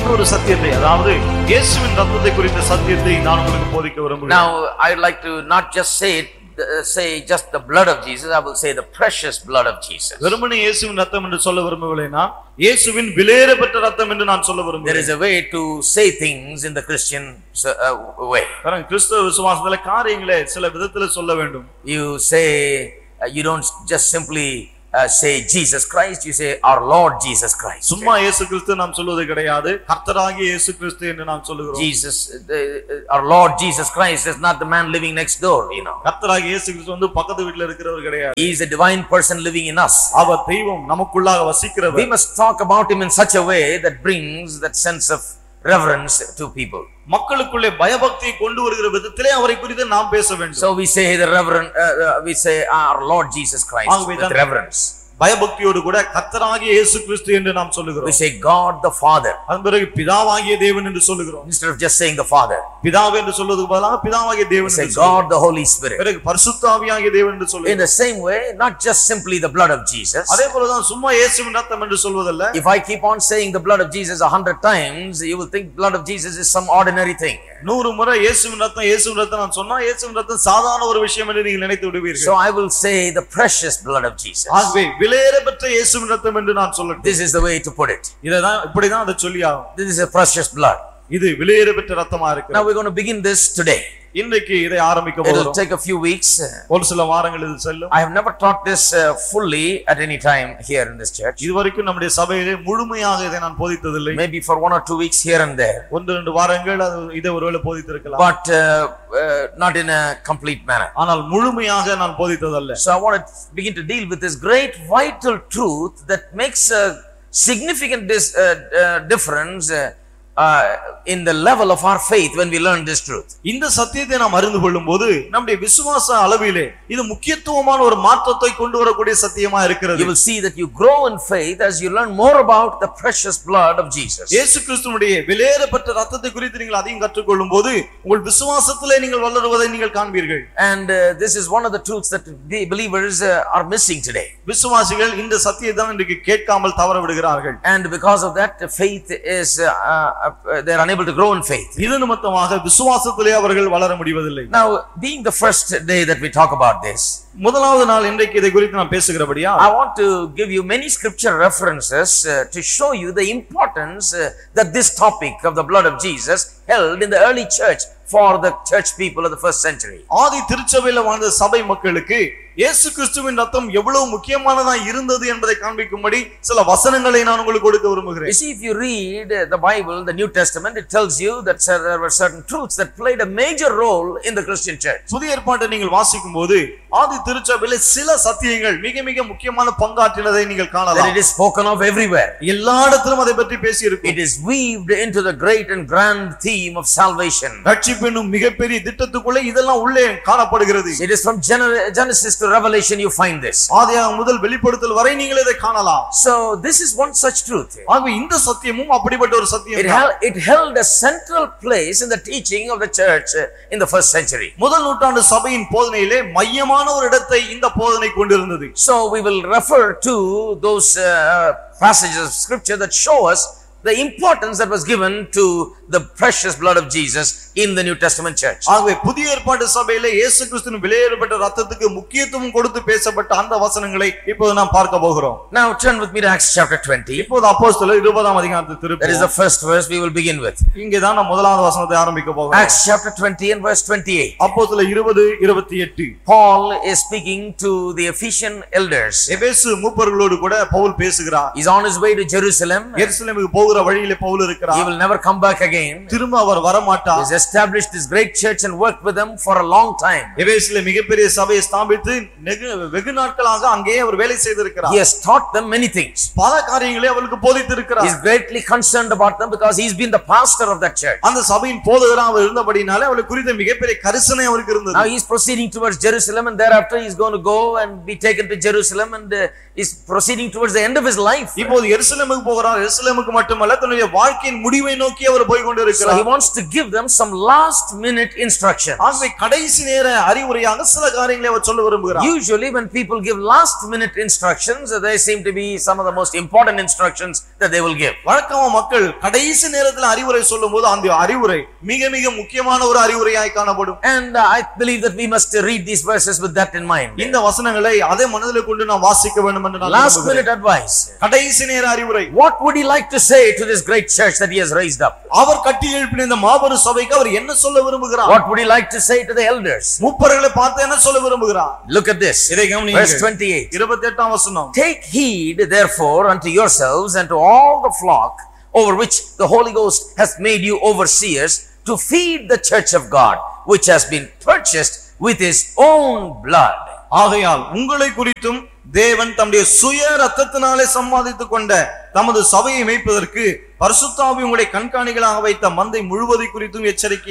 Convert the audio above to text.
இன்னொரு சத்தியத்தை அதாவது இயேசுவின் ரத்தத்தை குறித்த சத்தியத்தை நான் உங்களுக்கு போதிக்க விரும்புகிறேன் Now, I would like to not just say it, uh, say just the blood of Jesus, I will say the precious blood of Jesus. வெறுமனே இயேசுவின் ரத்தம் என்று சொல்ல விரும்பவில்லை நான் இயேசுவின் விலையேறப்பட்ட ரத்தம் என்று நான் சொல்ல There விரும்புகிறேன் is a way to say things in the Christian uh, way. பாருங்க, கிறிஸ்தவ விசுவாசத்துல காரியங்களை சில விதத்துல சொல்ல வேண்டும் You say, uh, you don't just simply uh, say Jesus Christ, you say our Lord Jesus Christ. சும்மா இயேசு கிறிஸ்து நாம் சொல்வது கிடையாது கர்த்தராகிய இயேசு கிறிஸ்து என்று நாம் சொல்லுகிறோம் Jesus, uh, uh, our Lord Jesus Christ is not the man living next door, you know. கர்த்தராகிய இயேசு கிறிஸ்து வந்து பக்கத்து வீட்டுல இருக்கிறவர் கிடையாது He is a divine person living in us. அவர் தெய்வம் நமக்குள்ளாக We வசிக்கிறவர் must talk about him in such a way that brings that sense of reverence to people. மக்களுக்குள்ளே பயபக்தியை கொண்டு வருகிற விதத்திலே அவரை குறித்து நாம் பேச வேண்டும் So we say the reverend, uh, uh, we say our Lord Jesus Christ ஆகவே with தான் reverence. பயபக்தியோடு கூட கர்த்தராகிய இயேசு கிறிஸ்து என்று நாம் We சொல்லுகிறோம் say God the Father அதன் பிறகு பிதாவாகிய தேவன் என்று சொல்லுகிறோம் instead of just saying the Father. பிதாவே என்று சொல்வதற்கு பதிலாக பிதாவாகிய We தேவன் say என்று சொல்லுகிறோம். God the Holy Spirit. பிறகு பரிசுத்தாவியாகிய தேவன் என்று In சொல்லுகிறோம் the same way, not just simply the blood of Jesus. அதே போலதான் சும்மா இயேசுவின் ரத்தம் என்று சொல்வதல்ல If I keep on saying the blood of Jesus a hundred times, you will think blood of Jesus is some ordinary thing. நூறு முறை இயேசுவின் ரத்தம் இயேசுவின் ரத்தம் நான் சொன்னா இயேசுவின் ரத்தம் சாதாரண ஒரு விஷயம் என்று நீங்கள் நினைத்து So விடுவீர்கள் I will say the precious blood of Jesus. ஆகவே விலையேறப்பெற்ற இயேசுவின் ரத்தம் என்று நான் சொல்லட்டும் This is the way to put it. இதைதான் இப்படிதான் அதை சொல்லி ஆகும் This is a precious blood. இது விலையேறப்பெற்ற ரத்தமா இருக்கு Now we're going to begin this today. இன்றைக்கு இதை ஆரம்பிக்க It will போகிறோம் take a few weeks. ஒரு சில வாரங்கள் இது செல்லும் I have never taught this uh, fully at any time here in this church. இதுவரைக்கும் நம்முடைய சபையிலே முழுமையாக இதை நான் போதித்ததில்லை Maybe for one or two weeks here and there, ஒன்று ரெண்டு வாரங்கள் அது இதை ஒருவேளை போதித்திருக்கலாம் but uh, uh, not in a complete manner. ஆனால் முழுமையாக நான் போதித்ததல்ல So I want to begin to deal with this great vital truth that makes a significant dis- uh, uh, difference uh, uh, in the level of our faith when we learn this truth. இந்த சத்தியத்தை நாம் அறிந்து கொள்ளும் போது நம்முடைய விசுவாச அளவிலே இது முக்கியத்துவமான ஒரு மாற்றத்தை கொண்டு வரக்கூடிய சத்தியமா You இருக்கிறது will see that you grow in faith as you learn more about the precious blood of Jesus. இயேசு கிறிஸ்துனுடைய விலையேறப்பட்ட ரத்தத்தை குறித்து நீங்கள் அதிகம் கற்றுக்கொள்ளும் போது உங்கள் விசுவாசத்திலே நீங்கள் வளருவதை நீங்கள் காண்பீர்கள் And uh, this is one of the truths that the believers uh, are missing today. விசுவாசிகள் இந்த சத்தியத்தை தான் இன்றைக்கு கேட்காமல் தவற விடுகிறார்கள் And because of that, faith is, uh, uh, uh, they're unable to grow in faith. இது நிமித்தமாக விசுவாசத்திலே அவர்கள் வளர முடிவதில்லை Now, being the first day that we talk about this, முதலாவது நாள் இன்றைக்கு இதை குறித்து நான் பேசுகிறபடியா I want to give you many scripture references uh, to show you the importance uh, that this topic of the blood of Jesus held in the early church for the church people of the first century. ஆதி திருச்சபையில வாழ்ந்த சபை மக்களுக்கு இயேசு கிறிஸ்துவின் ரத்தம் எவ்வளவு முக்கியமானதா இருந்தது என்பதை காண்பிக்கும்படி சில வசனங்களை நான் உங்களுக்கு கொடுக்க You விரும்புகிறேன் see, if you read uh, the Bible, the New Testament, it tells you that cer- there were certain truths that played a major role in the Christian church. புதிய ஏற்பாட்டை நீங்கள் வாசிக்கும் போது ஆதி திருச்சபையில சில சத்தியங்கள் மிக மிக முக்கியமான பங்காற்றினதை நீங்கள் That காணலாம் it is spoken of everywhere. எல்லா இடத்திலும் அதை பற்றி பேசியிருக்கும் It is weaved into the great and grand theme of salvation. ரட்சிப்பு என்னும் மிகப்பெரிய திட்டத்துக்குள்ளே இதெல்லாம் உள்ளே காணப்படுகிறது It is from Gener- Genesis to Revelation you find this. ஆதியாகமம் முதல் வெளிப்படுத்தல் வரை நீங்கள் இதை காணலாம் So this is one such truth. ஆகவே இந்த சத்தியமும் அப்படிப்பட்ட ஒரு It, சத்தியம் held, it held a central place in the teaching of the church uh, in the first century. முதல் நூற்றாண்டு சபையின் போதனையிலே மையமான ஒரு இடத்தை இந்த போதனை கொண்டிருந்தது So we will refer to those uh, passages of scripture that show us the importance that was given to the precious blood of Jesus in the New Testament church. ஆகவே புதிய ஏற்பாட்டு சபையில இயேசு கிறிஸ்துவின் விலையேறப்பட்ட ரத்தத்துக்கு முக்கியத்துவம் கொடுத்து பேசப்பட்ட அந்த வசனங்களை இப்போது நாம் பார்க்க போகிறோம் Now turn with me to Acts chapter 20. இப்போது அப்போஸ்தலர் இருபதாம் அதிகாரத்தை That is the திருப்பி first verse we will begin with. இங்கே தான் நாம் முதலாவது வசனத்தை ஆரம்பிக்க போகிறோம் Acts chapter 20 and verse 28. அப்போஸ்தலர் இருபது இருபத்தி எட்டு Paul is speaking to the Ephesian elders. எபேசு மூப்பர்களோடு கூட பவுல் பேசுகிறார் He's on his way to Jerusalem. எருசலேமுக்கு போகிற வழியிலே பவுல் He இருக்கிறார் will never come back again. திரும்ப அவர் வரமாட்டார் He's established this great church and worked with them for a long time. எபேசிலே மிகப்பெரிய சபையை ஸ்தாபித்து நெகு- வெகு நாட்களாக அங்கேயே அவர் வேலை செய்திருக்கிறார் He has taught them many things. பல காரியங்களை அவருக்கு போதித்திருக்கிறார் He's greatly concerned about them because he's been the pastor of that church. அந்த சபையின் போதகராக அவர் இருந்தபடினாலே அவளுக்கு குறித்த மிகப்பெரிய கரிசனை அவருக்கு இருந்தது Now he's proceeding towards Jerusalem and thereafter he's going to go and be taken to Jerusalem and uh, is proceeding towards the end of his life. இப்போது எருசலேமுக்கு போகிறார் எருசலேமுக்கு மட்டுமல்ல மாத்திரமல்ல தன்னுடைய வாழ்க்கையின் முடிவை நோக்கி அவர் போய் So he கொண்டிருக்கிறார் wants to give them some last minute instruction. ஆகவே கடைசி நேர அறிவுரையாக சில காரியங்களை அவர் சொல்ல விரும்புகிறார் Usually when people give last minute instructions, they seem to be some of the most important instructions that they will give. வழக்கமா மக்கள் கடைசி நேரத்துல அறிவுரை சொல்லும் போது அந்த அறிவுரை மிக மிக முக்கியமான ஒரு அறிவுரையாய் காணப்படும் And uh, I believe that we must read these verses with that in mind. இந்த வசனங்களை அதே மனதில் கொண்டு நாம் வாசிக்க வேண்டும் என்று நான் Last விரும்புகிறேன். minute advice. கடைசி நேர அறிவுரை What would he like to say to this great church that he has raised up? அவர் கட்டி எழுப்பின இந்த மாபெரும் சபைக்கு அவர் என்ன சொல்ல விரும்புகிறார் What would he like to say to the elders? மூப்பர்களை பார்த்து என்ன சொல்ல விரும்புகிறார் Look at this. இதை Verse கவனியுங்கள் 28. இருபத்தி எட்டாம் வசனம் Take heed therefore unto yourselves and to all the flock over which the Holy Ghost hath made you overseers to feed the church of God, which has been purchased with his own blood. ஆகையால் உங்களை குறித்தும் தேவன் தம்முடைய சுய ரத்தத்தினாலே சம்பாதித்துக் கொண்ட தமது சபையை மேய்ப்பதற்கு பரிசுத்தாவி உங்களை கண்காணிகளாக வைத்த மந்தை முழுவதை குறித்தும் எச்சரிக்கை